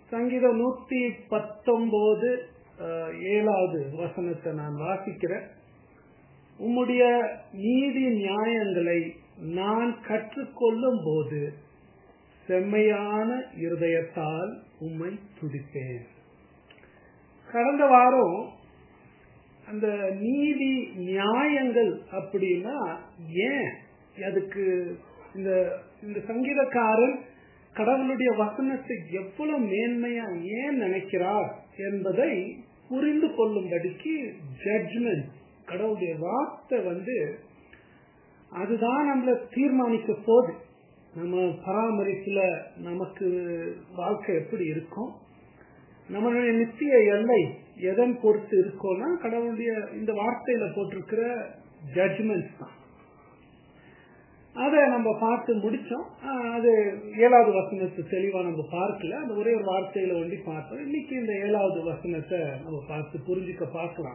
சங்கீதம் நூத்தி பத்தொன்பது அஹ், ஏழாவது வசனத்தை நான் வாசிக்கிறேன் உம்முடைய நீதி நியாயங்களை நான் கற்றுக்கொள்ளும் போது செம்மையான இருதயத்தால் உம்மை துதிப்பேன் கடந்த வாரம் அந்த நீதி நியாயங்கள் அப்படின்னா ஏன் அதுக்கு இந்த இந்த சங்கீதக்காரன் கடவுளுடைய வசனத்தை எவ்வளவு மேன்மையா ஏன் நினைக்கிறார் என்பதை புரிந்து கொள்ளும்படிக்கு ஜட்ஜ்மெண்ட் கடவுளுடைய வார்த்தை வந்து அதுதான் நம்மள தீர்மானிக்க போகுது நம்ம பராமரிப்புல நமக்கு வாழ்க்கை எப்படி இருக்கும் நம்மளுடைய நித்திய எல்லை எதன் பொறுத்து இருக்கோம்னா கடவுளுடைய இந்த வார்த்தையில போட்டிருக்கிற ஜட்ஜ்மெண்ட்ஸ் தான் அதை நம்ம பார்த்து முடிச்சோம் ஆஹ் அது ஏழாவது வசனத்தை தெளிவா நம்ம பார்க்கல அந்த ஒரே ஒரு வார்த்தையில ஒண்டி பார்த்தோம் இன்னைக்கு இந்த ஏழாவது வசனத்தை நம்ம பார்த்து புரிஞ்சுக்க பார்க்கலாம்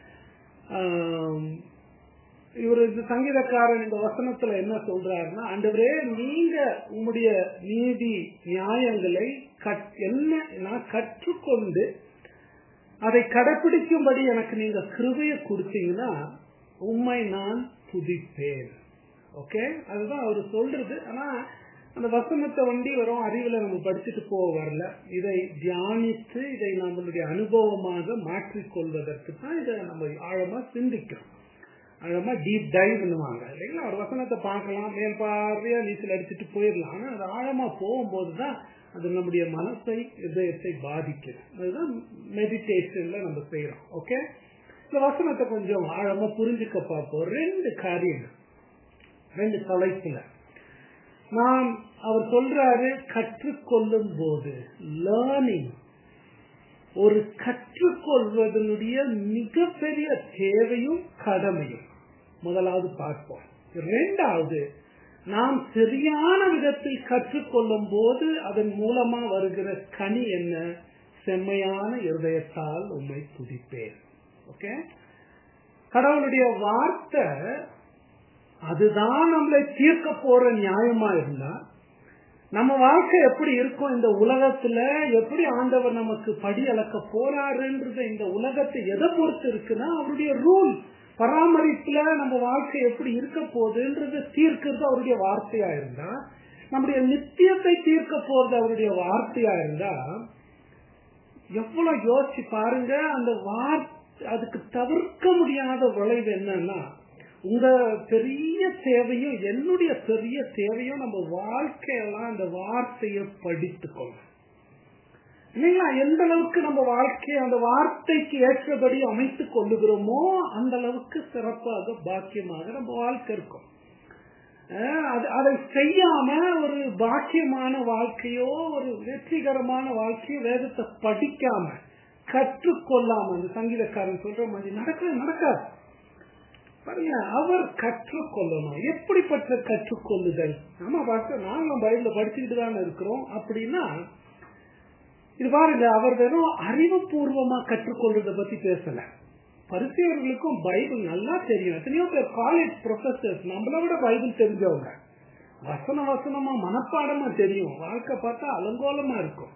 ஆஹ் இவர் இந்த சங்கீதக்காரன் இந்த வசனத்துல என்ன சொல்றாருன்னா ஆண்டவரே நீங்க உம்முடைய நீதி நியாயங்களை கற்- என்ன நான் கற்றுக்கொண்டு அதை கடைபிடிக்கும்படி எனக்கு நீங்க கிருபைய கொடுத்தீங்கன்னா உண்மை நான் துதிப்பேன் ஓகே அதுதான் அவர் சொல்றது ஆனா அந்த வசனத்தை வண்டி வரும் அறிவுல நம்ம படிச்சுட்டு போக வரல இதை தியானித்து இதை நம்மளுடைய அனுபவமாக மாற்றிக்கொள்வதற்கு தான் இதை நம்ம ஆழமா சிந்திக்கிறோம் ஆழமா டீப் டைவ்னுவாங்க இல்லைங்களா ஒரு வசனத்தை பார்க்கலாம் மேல் பார்வையா நீச்சல் அடிச்சுட்டு போயிடலாம் ஆனா அது ஆழமா போகும்போது தான் அது நம்முடைய மனசை இதயத்தை பாதிக்குது அதுதான் மெடிடேஷன்ல நம்ம செய்யறோம் ஓகே இந்த வசனத்தை கொஞ்சம் ஆழமா புரிஞ்சுக்க பார்ப்போம் ரெண்டு காரியங்கள் ரெண்டு தலைப்புல நாம் அவர் சொல்றாரு கற்றுக்கொள்ளும் போது லேர்னிங் ஒரு கற்றுக்கொள்வதனுடைய மிகப்பெரிய தேவையும் கடமையும் முதலாவது பார்ப்போம் இரண்டாவது நாம் சரியான விதத்தில் கற்றுக்கொள்ளும் போது அதன் மூலமா வருகிற கனி என்ன செம்மையான இருதயத்தால் உண்மை துதிப்பேன் ஓகே கடவுளுடைய வார்த்தை அதுதான் நம்மளை தீர்க்க போற நியாயமா இருந்தா நம்ம வாழ்க்கை எப்படி இருக்கும் இந்த உலகத்துல எப்படி ஆண்டவர் நமக்கு படி அளக்க போறாருன்றது இந்த உலகத்தை எதை பொறுத்து இருக்குன்னா அவருடைய ரூல் பராமரிப்புல நம்ம வாழ்க்கை எப்படி இருக்க போகுதுன்றது தீர்க்கிறது அவருடைய வார்த்தையா இருந்தா நம்முடைய நித்தியத்தை தீர்க்க போறது அவருடைய வார்த்தையா இருந்தா எவ்வளவு யோசிச்சு பாருங்க அந்த வார்த்தை அதுக்கு தவிர்க்க முடியாத விளைவு என்னன்னா உங்க பெரிய தேவையும் என்னுடைய பெரிய தேவையும் நம்ம வாழ்க்கையெல்லாம் அந்த வார்த்தையை படித்துக்கணும் இல்லைங்களா எந்த அளவுக்கு நம்ம வாழ்க்கையை அந்த வார்த்தைக்கு ஏற்றபடி அமைத்துக் கொள்ளுகிறோமோ அந்த அளவுக்கு சிறப்பாக பாக்கியமாக நம்ம வாழ்க்கை இருக்கும் அஹ் அது- அதை செய்யாம ஒரு பாக்கியமான வாழ்க்கையோ ஒரு வெற்றிகரமான வாழ்க்கையோ வேதத்தை படிக்காம கற்றுக்கொள்ளாம அந்த சங்கீதக்காரன் சொல்ற மாதிரி நடக்க நடக்காது பாருங்க அவர் கற்றுக்கொள்ளணும் எப்படிப்பட்ட கற்றுக்கொள்ளுதல் நம்ம பார்க்க நாங்களும் பைபிள படிச்சுக்கிட்டு தானே இருக்கிறோம் அப்படின்னா இது பாருங்க அவர் வெறும் அறிவுபூர்வமா கற்றுக்கொள்றத பத்தி பேசல பரிசெயர்களுக்கும் பைபிள் நல்லா தெரியும் எத்தனையோ பேர் காலேஜ் ப்ரொஃபசர்ஸ் நம்மளை விட பைபிள் தெரிஞ்சவங்க வசன வசனமா மனப்பாடமா தெரியும் வாழ்க்கை பார்த்தா அலங்கோலமா இருக்கும்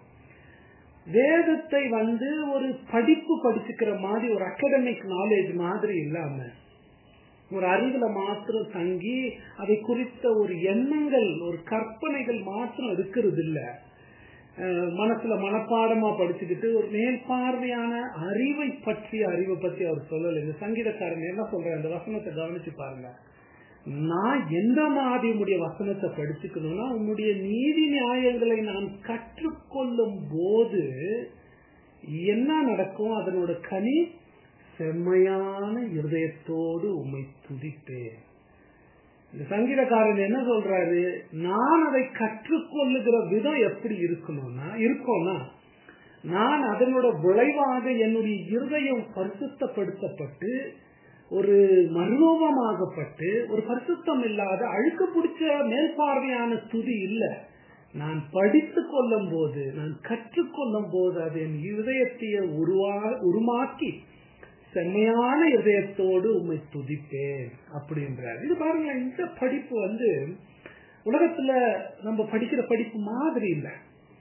வேதத்தை வந்து ஒரு படிப்பு படிச்சுக்கிற மாதிரி ஒரு அகடமிக் நாலேஜ் மாதிரி இல்லாம ஒரு அறிவுல மாத்திரம் தங்கி அதை குறித்த ஒரு எண்ணங்கள் ஒரு கற்பனைகள் மாத்திரம் இருக்கிறது இல்ல அஹ் மனசுல மனப்பாடமா படிச்சுக்கிட்டு ஒரு மேல் பார்வையான அறிவை பற்றிய அறிவை பற்றி அவர் சொல்லல இந்த சங்கீதக்காரன் என்ன சொல்ற அந்த வசனத்தை கவனிச்சு பாருங்க நான் எந்த மாதிரி உன்னுடைய வசனத்தை படிச்சுக்கணும்னா உன்னுடைய நீதி நியாயங்களை நான் கற்றுக்கொள்ளும் போது என்ன நடக்கும் அதனோட கனி செம்மையான இருதயத்தோடு உம்மை துதிப்பேன் இந்த சங்கீதக்காரன் என்ன சொல்றாரு நான் அதை கற்றுக்கொள்ளுகிற விதம் எப்படி இருக்கணும்னா இருக்கும்னா நான் அதனோட விளைவாக என்னுடைய இருதயம் பரிசுத்தப்படுத்தப்பட்டு ஒரு மர்மமாகப்பட்டு ஒரு பரிசுத்தம் இல்லாத அழுக்க பிடிச்ச மேல்பார்வையான துதி இல்ல நான் படித்துக் கொள்ளும் போது நான் கற்றுக்கொள்ளும் போது அது என் இதயத்தைய உருவா உருமாக்கி செம்மையான இதயத்தோடு உண்மை துதிப்பேன் அப்படின்றார் இது பாருங்க இந்த படிப்பு வந்து உலகத்துல நம்ம படிக்கிற படிப்பு மாதிரி இல்ல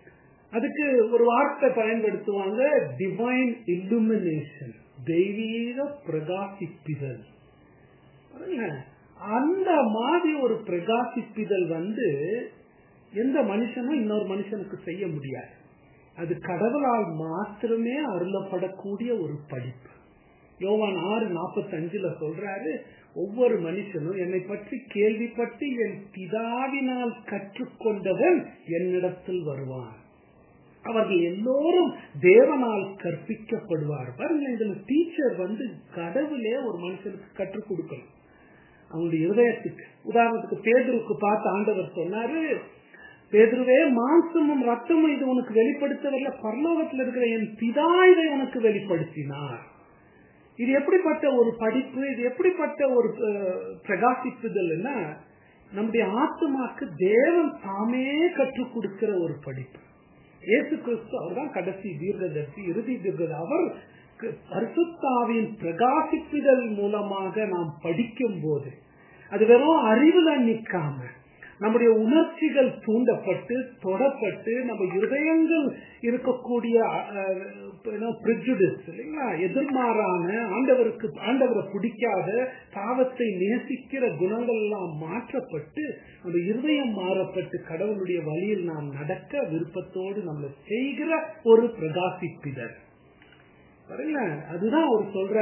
அதுக்கு ஒரு வார்த்தை பயன்படுத்துவாங்க டிவைன் இல்லுமினேஷன் தெய்வீக பிரகாசிப்பிதழ் பாருங்க, அந்த மாதிரி ஒரு பிரகாசிப்பிதழ் வந்து எந்த மனுஷனும் இன்னொரு மனுஷனுக்கு செய்ய முடியாது அது கடவுளால் மாத்திரமே அருளப்படக்கூடிய ஒரு படிப்பு யோவான் ஆறு நாற்பத்தி அஞ்சுல சொல்றாரு ஒவ்வொரு மனுஷனும் என்னை பற்றி கேள்விப்பட்டு என் பிதாவினால் கற்றுக்கொண்டவன் என்னிடத்தில் வருவான் அவர்கள் எல்லோரும் தேவனால் கற்பிக்கப்படுவார் பாருங்க இதுல டீச்சர் வந்து கடவுளே ஒரு மனுஷனுக்கு கற்றுக் கொடுக்கணும் அவங்களுடைய இருதயத்துக்கு உதாரணத்துக்கு பேதுருக்கு பார்த்து ஆண்டவர் சொன்னாரு பேதுருவே மாம்சமும் ரத்தமும் இது உனக்கு வெளிப்படுத்தவில்லை பரலோகத்தில் இருக்கிற என் பிதா இதை உனக்கு வெளிப்படுத்தினார் இது எப்படிப்பட்ட ஒரு படிப்பு இது எப்படிப்பட்ட ஒரு அஹ், பிரகாசிப்புதல்னா நம்முடைய ஆத்மாக்கு தேவன் தாமே கற்றுக் கொடுக்கிற ஒரு படிப்பு இயேசு கிறிஸ்து அவர்தான் கடைசி தீர்க்கதரிசி இறுதி தீர்க்கதரிசி அவர் க- பரிசுத்தாவின் பிரகாசிப்புதல் மூலமாக நாம் படிக்கும் போது அது வெறும் அறிவுல நிற்காம நம்முடைய உணர்ச்சிகள் தூண்டப்பட்டு தொடப்பட்டு நம்ம இருதயங்கள் இருக்கக்கூடிய ப்ரிஜுடிஸ் இல்லைங்களா எதிர்மாறான ஆண்டவருக்கு ஆண்டவரை பிடிக்காத பாவத்தை நேசிக்கிற குணங்கள் எல்லாம் மாற்றப்பட்டு நம்ம இருதயம் மாறப்பட்டு கடவுளுடைய வழியில் நாம் நடக்க விருப்பத்தோடு நம்மளை செய்கிற ஒரு பிரகாசிப்பிதழ் பாருங்க அதுதான் அவர் சொல்ற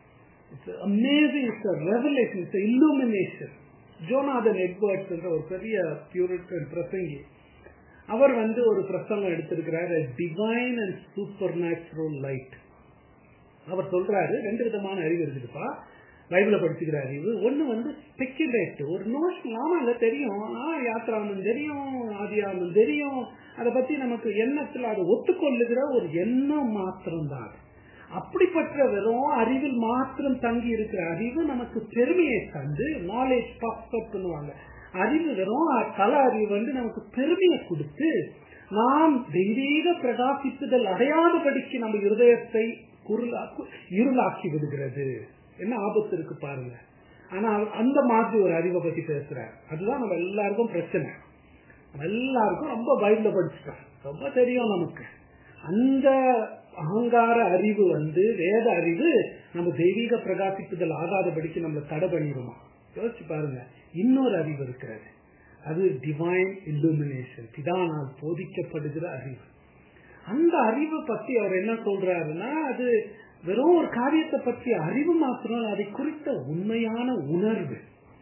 amazing it's revelation it's illumination Jonathan Edwards என்ற ஒரு பெரிய பியூரிட்டன் பிரசங்கி அவர் வந்து ஒரு பிரசங்கம் எடுத்திருக்கிறார் divine and supernatural light அவர் சொல்றாரு ரெண்டு விதமான அறிவு இருக்குதுப்பா பைபிள படிச்சுக்கிற அறிவு ஒண்ணு வந்து ஸ்பெக்குலேட் ஒரு நோஷன் ஆமாங்க தெரியும் ஆ யாத்ராமன் தெரியும் ஆதியாமன் தெரியும் அதை பத்தி நமக்கு எண்ணத்துல அதை ஒத்துக்கொள்ளுகிற ஒரு எண்ணம் மாத்திரம்தான் அது. அப்படிப்பட்ட வெறும் அறிவில் மாத்திரம் தங்கி இருக்கிற அறிவு நமக்கு பெருமையை தந்து நாலேஜ் பண்ணுவாங்க அறிவு வெறும் கல அறிவு வந்து நமக்கு பெருமையை கொடுத்து நாம் தெய்வீக பிரகாசிப்புதல் அடையாதபடிக்கு நம்ம இருதயத்தை குருளாக்கு இருளாக்கி விடுகிறது என்ன ஆபத்து இருக்கு பாருங்க ஆனா அந்த மாதிரி ஒரு அறிவை பத்தி பேசுறாரு அதுதான் நம்ம எல்லாருக்கும் பிரச்சனை நம்ம எல்லாருக்கும் ரொம்ப பைபிள படிச்சுட்டோம் ரொம்ப தெரியும் நமக்கு அந்த அகங்கார அறிவு வந்து வேத அறிவு நம்ம தெய்வீக பிரகாசிப்புதல் ஆகாதபடிக்கு நம்மளை தடை பண்ணிடுமா யோசிச்சு பாருங்க இன்னொரு அறிவு இருக்கிறது அது டிவைன் இல்லுமினேஷன் பிதானால் போதிக்கப்படுகிற அறிவு அந்த அறிவை பத்தி அவர் என்ன சொல்றாருன்னா அது வெறும் ஒரு காரியத்தை பற்றி அறிவு மாத்திரம் இல்ல, அதை குறித்த உண்மையான உணர்வு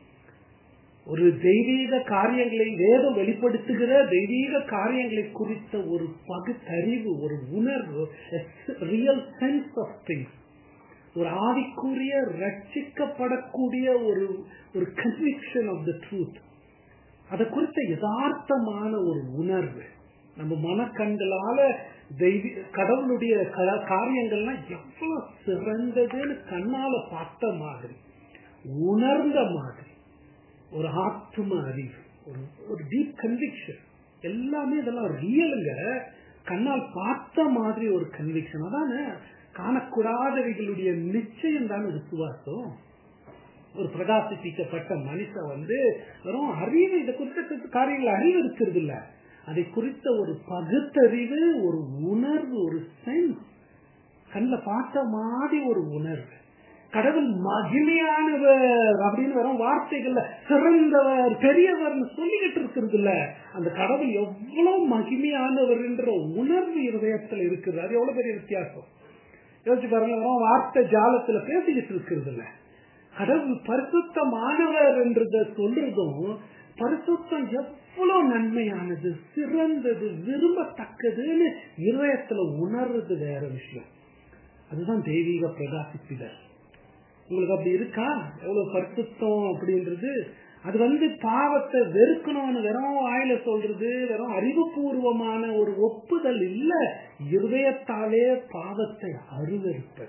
ஒரு தெய்வீக காரியங்களை வேதம் வெளிப்படுத்துகிற தெய்வீக காரியங்களை குறித்த ஒரு பகுத்தறிவு ஒரு உணர்வு ரியல் சென்ஸ் ஆஃப் திங்ஸ் ஒரு ஆவிக்குரிய ரட்சிக்கப்படக்கூடிய ஒரு ஒரு கன்விக்ஷன் ஆஃப் த ட்ரூத் அதை குறித்த யதார்த்தமான ஒரு உணர்வு நம்ம மனக்கண்களால தெய்வீ கடவுளுடைய க- காரியங்கள்லாம் எவ்வளவு சிறந்ததுன்னு கண்ணால பார்த்த மாதிரி உணர்ந்த மாதிரி ஒரு ஆத்ம அறிவு ஒரு ஒரு டீப் கன்விக்ஷன் எல்லாமே இதெல்லாம் ரியலுங்க கண்ணால் பார்த்த மாதிரி ஒரு கன்விக்ஷன் அதானே காணக்கூடாதவைகளுடைய நிச்சயம் தானே விசுவாசம் ஒரு பிரகாசிப்பிக்கப்பட்ட மனுஷன் வந்து வெறும் அறிவு இதை குறித்த காரியங்கள் அறிவு இருக்கிறது இல்ல அதை குறித்த ஒரு பகுத்தறிவு ஒரு உணர்வு ஒரு சென்ஸ் கண்ணில் பார்த்த மாதிரி ஒரு உணர்வு கடவுள் மகிமையானவர் அப்படின்னு வரும் வார்த்தைகள்ல சிறந்தவர் பெரியவர்னு சொல்லிக்கிட்டு இருக்கிறது இல்ல அந்த கடவுள் எவ்வளவு மகிமையானவர் என்ற உணர்வு இருதயத்துல இருக்குது அது எவ்வளவு பெரிய வித்தியாசம் யோசிச்சு பாருங்க வெறும் வார்த்தை ஜாலத்துல பேசிக்கிட்டு இருக்கிறது இல்ல கடவுள் பரிசுத்தமானவர் என்றத சொல்றதும் பரிசுத்தம் எவ்வளவு நன்மையானது சிறந்தது விரும்பத்தக்கதுன்னு இருதயத்துல உணர்றது வேற விஷயம் அதுதான் தெய்வீக பிரகாசிப்பிதழ் உங்களுக்கு அப்படி இருக்கா எவ்வளவு பரிசுத்தம் அப்படின்றது அது வந்து பாவத்தை வெறுக்கணும்னு வெறும் வாயில சொல்றது வெறும் அறிவுபூர்வமான ஒரு ஒப்புதல் இல்ல இருதயத்தாலே பாவத்தை அருவருப்பது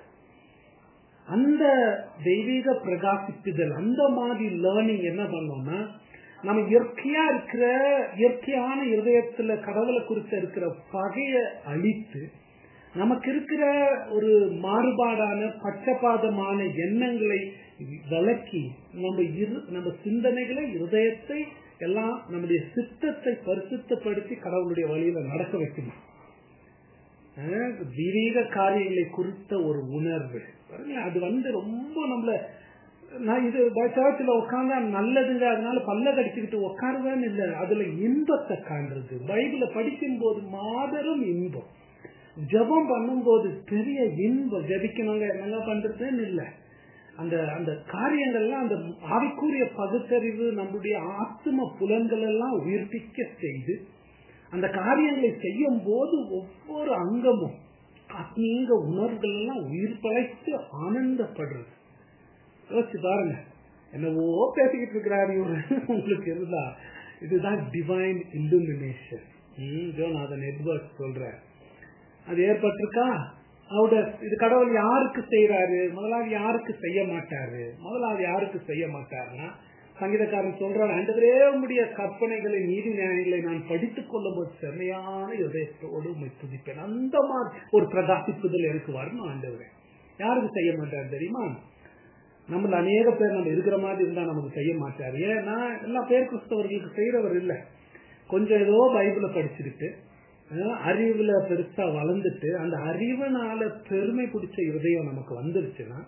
அந்த தெய்வீக பிரகாசிப்புதல் அந்த மாதிரி லேர்னிங் என்ன பண்ணோம்னா நம்ம இயற்கையா இருக்கிற இயற்கையான இருதயத்துல கடவுளை குறித்த இருக்கிற பகைய அழித்து நமக்கு இருக்கிற ஒரு மாறுபாடான பட்சபாதமான எண்ணங்களை விளக்கி நம்ம இரு நம்ம சிந்தனைகளை இருதயத்தை எல்லாம் நம்முடைய சித்தத்தை பரிசுத்தப்படுத்தி கடவுளுடைய வழியில நடக்க வைக்கணும் அஹ், தெய்வீக காரியங்களை குறித்த ஒரு உணர்வு பாருங்களேன், அது வந்து ரொம்ப நம்மள நான் இது சர்ச்சில் உட்காந்தா நல்லதுங்க அதனால பல்ல கடிச்சுக்கிட்டு உட்காருவேன்னு இல்லை அதுல இன்பத்தை காண்றது பைபிளை படிக்கும் போது மாபெரும் இன்பம் ஜெபம் பண்ணும்போது பெரிய இன்பம் ஜெபிக்கணுங்க என்னங்க பண்றதுன்னு இல்லை அந்த அந்த காரியங்கள்லாம் அந்த ஆவிக்குரிய பகுத்தறிவு நம்முடைய ஆத்ம புலன்கள் எல்லாம் உயிர்ப்பிக்க செய்து அந்த காரியங்களை செய்யும் போது ஒவ்வொரு அங்கமும் ஆத்மீக உணர்வுகள் எல்லாம் உயிர் பழைத்து ஆனந்தப்படுறது யோசிச்சு பாருங்க என்னவோ பேசிக்கிட்டு இருக்கிறாரு இவரு உங்களுக்கு இருந்தா இதுதான் டிவைன் இல்லுமினேஷன் ஜோநாதன் எட்வர்ட் சொல்ற அது ஏற்பட்டிருக்கா அவட இது கடவுள் யாருக்கு செய்யறாரு முதலாவது யாருக்கு செய்ய மாட்டாரு முதலாவது யாருக்கு செய்ய மாட்டாருன்னா சங்கீதக்காரன் சொல்றாரு ஆண்டவரே உம்முடைய கற்பனைகளை நீதி நியாயங்களை நான் படித்துக் கொள்ளும் போது செம்மையான இதயத்தோடு உண்மை துதிப்பேன் அந்த மாதிரி ஒரு பிரகாசிப்புதல் எனக்கு வரணும் ஆண்டவரே யாருக்கு செய்ய மாட்டாரு தெரியுமா நம்மள அநேக பேர் நம்ம இருக்கிற மாதிரி இருந்தா நமக்கு செய்ய மாட்டாரு ஏன்னா எல்லா பேர் கிறிஸ்தவர்களுக்கு செய்யறவர் இல்ல கொஞ்சம் ஏதோ பைபிளை படிச்சுக்கிட்டு அஹ், அறிவுல பெருசா வளர்ந்துட்டு அந்த அறிவுனால பெருமை பிடிச்ச இருதயம் நமக்கு வந்துருச்சுன்னா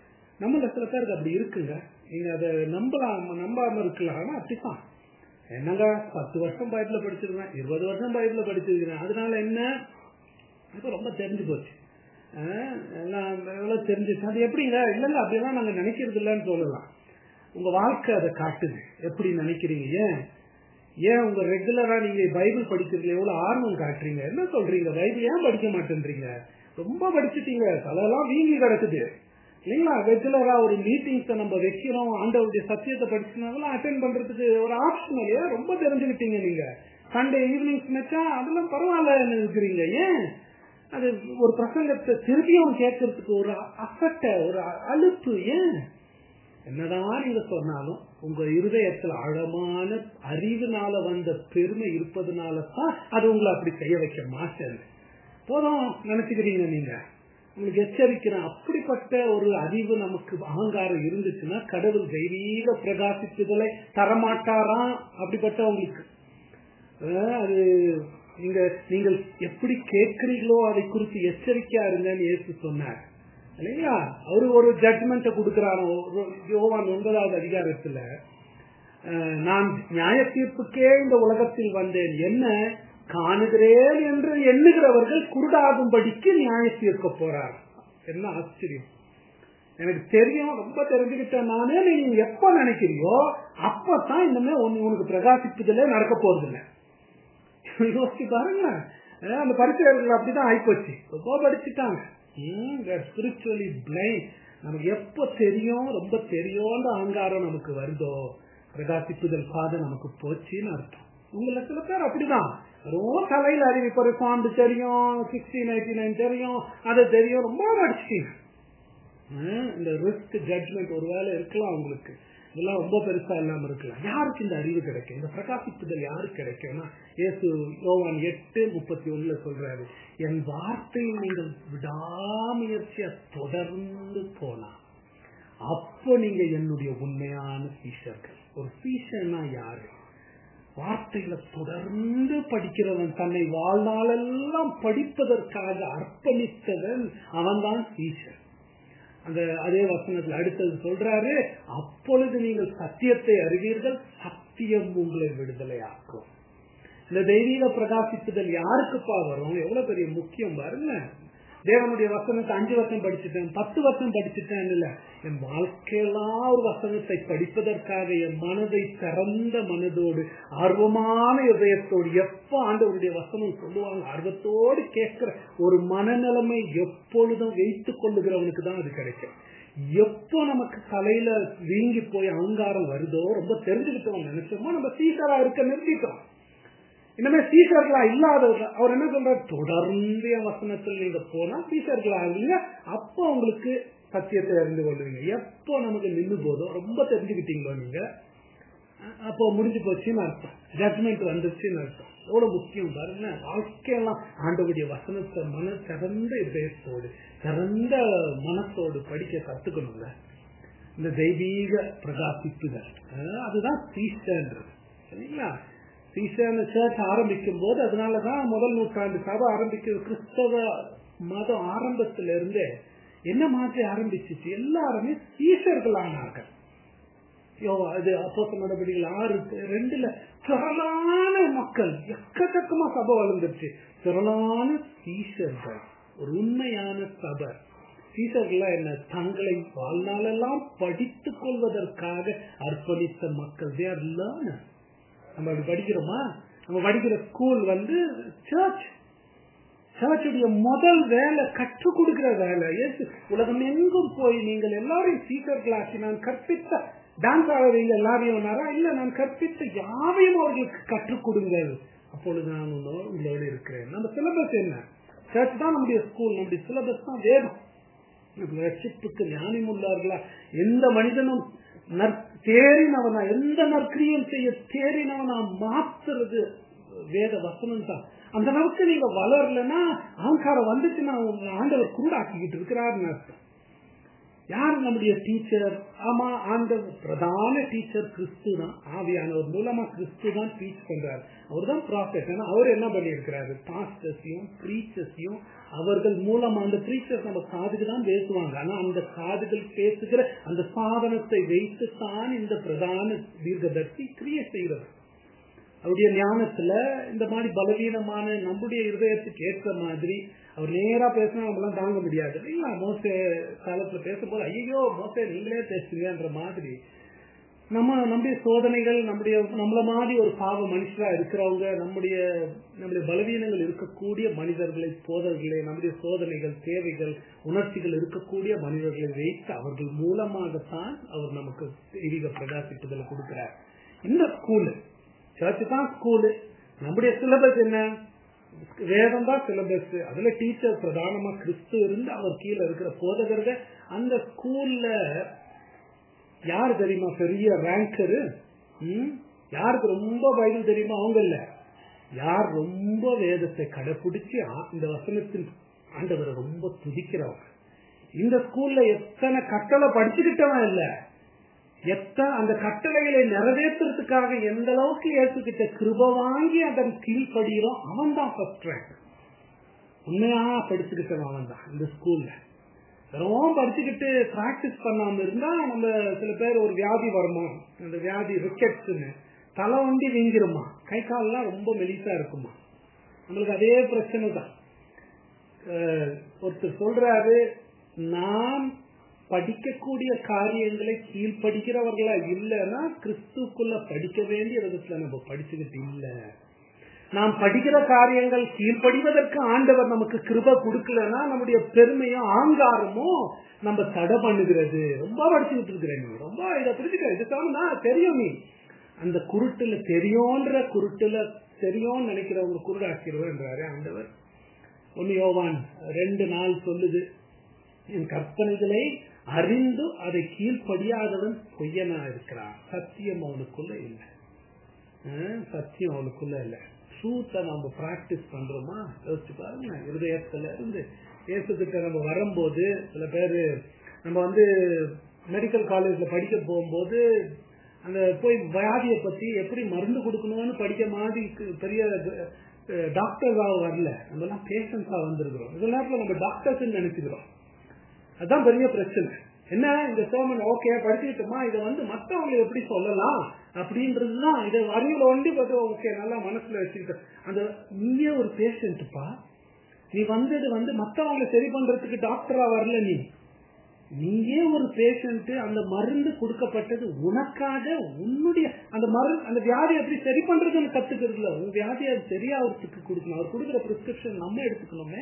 நம்மள சில பேருக்கு அப்படி இருக்குங்க நீங்க அதை நம்பலாம் நம்பாம இருக்கலாம் ஆனா அப்படித்தான் என்னங்க பத்து வருஷம் பைபிள படிச்சிருக்கேன் இருபது வருஷம் பைபிள படிச்சிருக்கிறேன் அதனால என்ன இப்ப ரொம்ப தெரிஞ்சு போச்சு அஹ் எல்லாம் எவ்வளவு தெரிஞ்சிச்சு அது எப்படிங்க இல்லைங்க அப்படிலாம் நாங்க நினைக்கிறது இல்லைன்னு சொல்லலாம் உங்க வாழ்க்கை அதை காட்டுது எப்படி நினைக்கிறீங்க ஏன் ஏன் உங்க ரெகுலரா நீங்க பைபிள் படிக்கிறதுல எவ்வளவு ஆர்வம் காட்டுறீங்க என்ன சொல்றீங்க பைபிள் ஏன் படிக்க மாட்டேன்றீங்க ரொம்ப படிச்சுட்டீங்க தலையெல்லாம் வீங்கி கிடக்குது இல்லைங்களா ரெகுலரா ஒரு மீட்டிங்ஸ நம்ம வைக்கிறோம் ஆண்டவருடைய சத்தியத்தை படிச்சுனாலும் அட்டென்ட் பண்றதுக்கு ஒரு ஆப்ஷன் இல்லையா ரொம்ப தெரிஞ்சுக்கிட்டீங்க நீங்க சண்டே ஈவினிங்ஸ் வச்சா அதெல்லாம் பரவாயில்ல இருக்கிறீங்க ஏன் அது ஒரு பிரசங்கத்தை திருப்பியும் கேட்கறதுக்கு ஒரு அசட்ட ஒரு அலுப்பு ஏன் என்னதான் நீங்க சொன்னாலும் உங்க இருதயத்துல ஆழமான அறிவுனால வந்த பெருமை இருப்பதுனால தான் அது உங்களை அப்படி செய்ய வைக்க மாட்டேன் போதும் நினைச்சுக்கிறீங்க நீங்க உங்களுக்கு எச்சரிக்கிறேன் அப்படிப்பட்ட ஒரு அறிவு நமக்கு அகங்காரம் இருந்துச்சுன்னா கடவுள் தெய்வீக பிரகாசிப்புகளை தரமாட்டாராம் அப்படிப்பட்டவங்களுக்கு அஹ் அது நீங்க நீங்கள் எப்படி கேட்கிறீங்களோ அதை குறித்து எச்சரிக்கையா இருங்கன்னு இயேசு சொன்னார் இல்லைங்களா அவரு ஒரு ஜட்மெண்ட்டை கொடுக்கிறாரோ யோவான் ஒன்பதாவது அதிகாரத்துல அஹ், நான் நியாய தீர்ப்புக்கே இந்த உலகத்தில் வந்தேன் என்ன காணுகிறேன் என்று எண்ணுகிறவர்கள் குருடாகும்படிக்கு நியாய தீர்க்க போறார் என்ன ஆச்சரியம் எனக்கு தெரியும் ரொம்ப தெரிஞ்சுக்கிட்டேன் நானே நீங்க எப்ப நினைக்கிறியோ அப்பதான் இனிமே உன் உனக்கு பிரகாசிப்புதலே நடக்க போறது இல்லை யோசிச்சு பாருங்க அஹ் அந்த பரிசெயர்கள் அப்படிதான் ஆயிப்போச்சு ரொம்ப படிச்சுட்டாங்க ஸ்பிரிச்சுவலி பிளைண்ட் நமக்கு எப்ப தெரியும் ரொம்ப தெரியும்ன்ற அகங்காரம் நமக்கு வருதோ பிரகாசிப்புதல் பாதை நமக்கு போச்சுன்னு அர்த்தம் உங்களை சில பேர் அப்படிதான் ரொம்ப தலையில அறிவு இப்போ ரிஃபார்ம்டு தெரியும் சிக்ஸ்டீன் எயிட்டி நைன் தெரியும் அது தெரியும் ரொம்ப படிச்சிட்டீங்க ஹம், இந்த ரிஸ்க் ஜட்மெண்ட் ஒருவேளை இருக்கலாம் உங்களுக்கு இதெல்லாம் ரொம்ப பெருசா இல்லாம இருக்கலாம் யாருக்கு இந்த அறிவு கிடைக்கும் இந்த பிரகாசிப்புதல் யாருக்கு கிடைக்கும்னா இயேசு யோவான் எட்டு முப்பத்தி ஒண்ணுல சொல்றாரு என் வார்த்தையை நீங்கள் விடாமுயற்சியா தொடர்ந்து போனா அப்போ நீங்க என்னுடைய உண்மையான சீஷர்கள் ஒரு சீஷன்னா யாரு வார்த்தைகளை தொடர்ந்து படிக்கிறவன் தன்னை வாழ்நாளெல்லாம் படிப்பதற்காக அர்ப்பணித்தவன் அவன்தான் சீஷன் அந்த அதே வசனத்துல அடுத்தது சொல்றாரு அப்பொழுது நீங்கள் சத்தியத்தை அறிவீர்கள் சத்தியம் உங்களை விடுதலையாக்கும் இந்த தெய்வீக பிரகாசிப்புதல் யாருக்குப்பா வரும் எவ்வளவு பெரிய முக்கியம் பாருங்க தேவனுடைய வசனத்தை அஞ்சு வருஷம் படிச்சுட்டேன் பத்து வருஷம் படிச்சுட்டேன் இல்ல என் வாழ்க்கையெல்லாம் ஒரு வசனத்தை படிப்பதற்காக என் மனதை திறந்த மனதோடு ஆர்வமான இதயத்தோடு எப்ப ஆண்டவருடைய வசனம் சொல்லுவாங்க ஆர்வத்தோடு கேட்கிற ஒரு மனநிலைமை எப்பொழுதும் வைத்துக் கொள்ளுகிறவனுக்கு தான் அது கிடைக்கும் எப்போ நமக்கு தலையில வீங்கி போய் அகங்காரம் வருதோ ரொம்ப தெரிஞ்சுக்கிட்டோம் நினைச்சோமோ நம்ம சீசரா இருக்க நிறுத்திட்டோம் இனிமே சீசர்களா இல்லாதவர்கள் அவர் என்ன சொல்றாரு தொடர்ந்து என் வசனத்தில் நீங்க போனா சீசர்களா ஆகுவீங்க அப்போ உங்களுக்கு சத்தியத்தை அறிந்து கொள்வீங்க எப்போ நமக்கு நின்று போதோ ரொம்ப தெரிஞ்சுக்கிட்டீங்களோ நீங்க அ- அப்போ முடிஞ்சு போச்சுன்னு அர்த்தம் ஜட்மெண்ட் வந்துருச்சுன்னு அர்த்தம் எவ்வளவு முக்கியம் பாருங்க வாழ்க்கையெல்லாம் ஆண்டவுடைய வசனத்தை மன சிறந்த இதயத்தோடு சிறந்த மனசோடு படிக்க கத்துக்கணுங்க இந்த தெய்வீக பிரகாசிப்புதல் அஹ் அதுதான் சீசன்றது சரிங்களா ஈஸியான சர்ச் ஆரம்பிக்கும் போது அதனாலதான் முதல் நூற்றாண்டு சபை ஆரம்பிக்க கிறிஸ்தவ மதம் ஆரம்பத்துல இருந்தே என்ன மாதிரி ஆரம்பிச்சிச்சு எல்லாருமே சீசர்கள் ஆனார்கள் இது அப்போ நடவடிக்கைகள் ஆறு ரெண்டுல திரளான மக்கள் எக்கச்சக்கமா சபை வளர்ந்துருச்சு திரளான சீசர்கள் ஒரு உண்மையான சபை சீசர்கள் என்ன தங்களை வாழ்நாளெல்லாம் படித்துக் கொள்வதற்காக அர்ப்பணித்த மக்கள் தேர் லேர்னர் நம்ம அப்படி படிக்கிறோமா நம்ம படிக்கிற ஸ்கூல் வந்து சர்ச் சர்ச்சுடைய முதல் வேலை கற்றுக் கொடுக்கிற வேலை எஸ் உலகம் எங்கும் போய் நீங்கள் எல்லாரையும் சீக்கர்களாக்கி நான் கற்பித்த டான்ஸ் ஆடுறீங்க எல்லாரையும் இல்ல நான் கற்பித்த யாவையும் அவர்களுக்கு கற்றுக் கொடுங்கள் அப்பொழுது நான் உங்களோடு இருக்கிறேன் நம்ம சிலபஸ் என்ன சர்ச் தான் நம்முடைய ஸ்கூல் நம்முடைய சிலபஸ் தான் வேதம் ரட்சிப்புக்கு ஞானம் உள்ளார்களா எந்த மனிதனும் தேறினவனா எந்த நற்கிரியம் செய்ய தேறினவனா மாத்துறது வேத வசனம் தான் அந்த அளவுக்கு நீங்க வளரலன்னா அகங்காரம் வந்துச்சுன்னா ஆண்டவர் குருடாக்கிக்கிட்டு இருக்கிறாருன்னு அர்த்தம் யார் நம்முடைய டீச்சர் ஆமா ஆண்ட பிரதான டீச்சர் கிறிஸ்து தான் ஆவியானவர் மூலமா கிறிஸ்து தான் டீச் பண்றாரு அவர் தான் ப்ராஃபெட் ஆனா அவர் என்ன பண்ணியிருக்கிறாரு பாஸ்டர்ஸையும் ப்ரீச்சர்ஸையும் அவர்கள் மூலமா அந்த ப்ரீச்சர்ஸ் நம்ம காதுக்கு தான் பேசுவாங்க ஆனா அந்த காதுகள் பேசுகிற அந்த சாதனத்தை வைத்து தான் இந்த பிரதான தீர்க்கதர்சி கிரியேட் செய்கிறது அவருடைய ஞானத்துல இந்த மாதிரி பலவீனமான நம்முடைய இருதயத்துக்கு ஏற்ற மாதிரி அவர் நேரா பேசினா நம்மளாம் தாங்க முடியாது இல்ல மோசே காலத்துல பேசும்போது ஐயோ மோசே நீங்களே பேசுங்கன்ற மாதிரி நம்ம நம்முடைய சோதனைகள் நம்முடைய நம்மள மாதிரி ஒரு பாவ மனுஷரா இருக்கிறவங்க நம்முடைய நம்முடைய பலவீனங்கள் இருக்கக்கூடிய மனிதர்களை போதர்களை நம்முடைய சோதனைகள் தேவைகள் உணர்ச்சிகள் இருக்கக்கூடிய மனிதர்களை வைத்து அவர்கள் மூலமாகத்தான் அவர் நமக்கு தெய்வீக பிரகாசிப்புதலை கொடுக்கிறார் இந்த ஸ்கூலு சர்ச் தான் ஸ்கூலு நம்முடைய சிலபஸ் என்ன வேதம் தான் சிலபஸ் அதுல டீச்சர் பிரதானமா கிறிஸ்து இருந்து அவர் கீழே இருக்கிற போதகர்கள் அந்த ஸ்கூல்ல யாரு தெரியுமா பெரிய ரேங்கரு யாருக்கு ரொம்ப பைபிள் தெரியுமா அவங்க இல்ல யார் ரொம்ப வேதத்தை கடைபிடிச்சு இந்த வசனத்தின் ஆண்டவரை ரொம்ப துதிக்கிறவங்க இந்த ஸ்கூல்ல எத்தனை கட்டளை படிச்சுக்கிட்டவன் இல்ல எத்தனை அந்த கட்டளைகளை நிறைவேற்றுறதுக்காக எந்த அளவுக்கு ஏற்றுக்கிட்ட கிருப வாங்கி அதன் கீழ்படுகிறோம் அவன் தான் ஃபர்ஸ்ட் ரேங்க் உண்மையா படிச்சுக்கிட்டவன் அவன் தான் இந்த ஸ்கூல்ல வெறும் படிச்சுக்கிட்டு பிராக்டிஸ் பண்ணாம இருந்தா நம்ம சில பேர் ஒரு வியாதி வருமா அந்த வியாதி ரிக்கெட்ஸ்னு தலை வண்டி வீங்கிருமா கை கால்லாம் ரொம்ப மெலிசா இருக்குமா நம்மளுக்கு அதே பிரச்சனை தான் ஒருத்தர் சொல்றாரு நாம் படிக்கக்கூடிய காரியங்களை கீழ்படிக்கிறவர்களா இல்லைன்னா கிறிஸ்துக்குள்ள படிக்க வேண்டிய விதத்துல நம்ம படிச்சுக்கிட்டு இல்ல நாம் படிக்கிற காரியங்கள் கீழ்படிவதற்கு ஆண்டவர் நமக்கு கிருப கொடுக்கலன்னா நம்முடைய பெருமையும் ஆங்காரமும் நம்ம தடை பண்ணுகிறது ரொம்ப படிச்சுக்கிட்டு இருக்கிறேன் நீ ரொம்ப இதை பிடிச்சிக்க இதுக்காக தெரியும் நீ அந்த குருட்டுல தெரியோன்ற குருட்டுல தெரியும் நினைக்கிறவங்க குருடாக்கிறவன்றாரு ஆண்டவர் ஒன்னு யோவான் ரெண்டு நாள் சொல்லுது என் கற்பனைகளை அறிந்து அதை கீழ்ப்படியாதவன் பொய்யனா இருக்கிறான் சத்தியம் அவனுக்குள்ள இல்லை சத்தியம் அவனுக்குள்ள இல்லை ட்ரூத்தை நம்ம பிராக்டிஸ் பண்றோமா யோசிச்சு பாருங்க இருதயத்துல இருந்து ஏசுகிட்ட நம்ம வரும்போது சில பேரு நம்ம வந்து மெடிக்கல் காலேஜ்ல படிக்க போகும்போது அந்த போய் வியாதியை பத்தி எப்படி மருந்து கொடுக்கணும்னு படிக்க மாதிரி பெரிய டாக்டர்ஸாக வரல நம்ம எல்லாம் பேஷன்ஸா வந்திருக்கிறோம் இந்த நேரத்தில் நம்ம டாக்டர்ஸ் நினைச்சுக்கிறோம் அதுதான் பெரிய பிரச்சனை என்ன இந்த சோமன் ஓகே படிச்சுக்கிட்டோமா இதை வந்து மற்றவங்களை எப்படி சொல்லலாம் அப்படின்றதுதான் இதை அறிவுல ஒண்டி பார்த்து ஓகே நல்லா மனசுல வச்சுக்கிட்ட அந்த நீயே ஒரு பேஷண்ட்டுப்பா நீ வந்தது வந்து மற்றவங்களை சரி பண்றதுக்கு டாக்டரா வரல நீ நீயே ஒரு பேஷண்ட் அந்த மருந்து கொடுக்கப்பட்டது உனக்காக உன்னுடைய அந்த மருந்து அந்த வியாதி எப்படி சரி பண்றதுன்னு கத்துக்கிறதுல உன் வியாதியை சரியாகிறதுக்கு கொடுக்கணும் அவர் கொடுக்குற பிரிஸ்கிரிப்ஷன் நம்ம எடுத்துக்கணுமே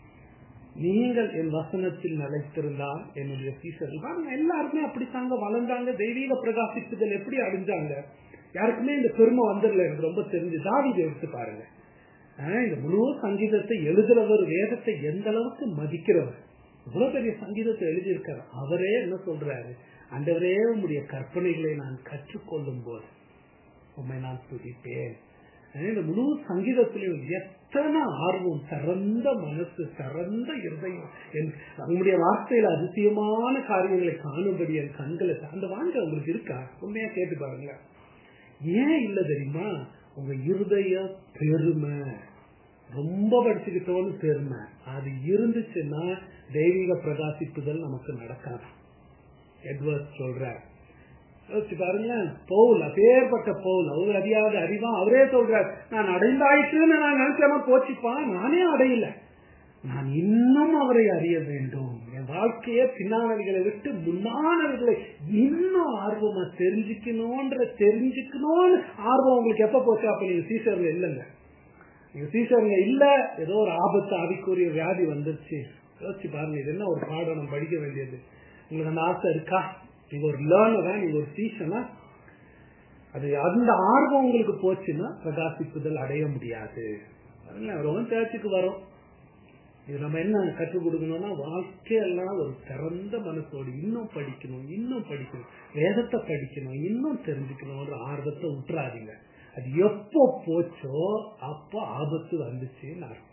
நீங்கள் என் வசனத்தில் நிலைத்திருந்தால் என்னுடைய சீசர்கள் பாருங்க எல்லாருமே அப்படித்தாங்க வளர்ந்தாங்க தெய்வீக பிரகாசிப்புதல் எப்படி அடைஞ்சாங்க யாருக்குமே இந்த பெருமை வந்துடல எனக்கு ரொம்ப தெரிஞ்சு தாவிதை எடுத்து பாருங்க இந்த முழு சங்கீதத்தை எழுதுறவர் வேதத்தை எந்த அளவுக்கு மதிக்கிறவர் இவ்வளவு பெரிய சங்கீதத்தை எழுதியிருக்காரு அவரே என்ன சொல்றாரு அந்தவரே உங்களுடைய கற்பனைகளை நான் கற்றுக்கொள்ளும் போது உண்மை நான் துதிப்பேன் இந்த முழு சங்கீதத்திலையும் எத்தனை ஆர்வம் சிறந்த மனசு சிறந்த இருதயம் நம்முடைய வார்த்தையில அதிசயமான காரியங்களை காணும்படி என் கண்களை அந்த வாங்க உங்களுக்கு இருக்கா உண்மையா கேட்டு பாருங்க ஏன் இல்ல தெரியுமா உங்க இருதய பெருமை ரொம்ப படிச்சுக்கிட்டோன்னு பெருமை அது இருந்துச்சுன்னா தெய்வீக பிரகாசிப்புதல் நமக்கு நடக்காது எட்வர்ட் சொல்றார் யோசிச்சு பாருங்க பவுல் அப்பேற்பட்ட பவுல் அவர் அறியாத அறிவா அவரே சொல்றார் நான் அடைந்தாயிற்றுன்னு நான் நினைச்சேன்னா போச்சுப்பா நானே அடையல நான் இன்னும் அவரை அறிய வேண்டும் என் வாழ்க்கையே பின்னானவைகளை விட்டு முன்னானவைகளை இன்னும் ஆர்வமா தெரிஞ்சுக்கணும்ன்ற தெரிஞ்சுக்கணும்னு ஆர்வம் உங்களுக்கு எப்ப போச்சு அப்ப நீங்க சீசர்ல இல்லைங்க நீங்க சீசர்ல இல்ல ஏதோ ஒரு ஆபத்து ஆவிக்குரிய வியாதி வந்துருச்சு யோசிச்சு பாருங்க இது என்ன ஒரு பாடம் நம்ம படிக்க வேண்டியது உங்களுக்கு அந்த ஆசை இருக்கா நீங்க ஒரு லேர்னரா நீங்க ஒரு டீச்சனா அது அந்த ஆர்வம் உங்களுக்கு போச்சுன்னா பிரகாசிப்புதல் அடைய முடியாது ரொம்ப தேர்ச்சிக்கு வரும் இது நம்ம என்ன கற்றுக் கொடுக்கணும்னா வாழ்க்கையெல்லாம் ஒரு திறந்த மனசோடு இன்னும் படிக்கணும் இன்னும் படிக்கணும் வேதத்தை படிக்கணும் இன்னும் தெரிஞ்சுக்கணும்ன்ற ஆர்வத்தை விட்டுறாதீங்க அது எப்போ போச்சோ அப்போ ஆபத்து வந்துச்சுன்னு அர்த்தம்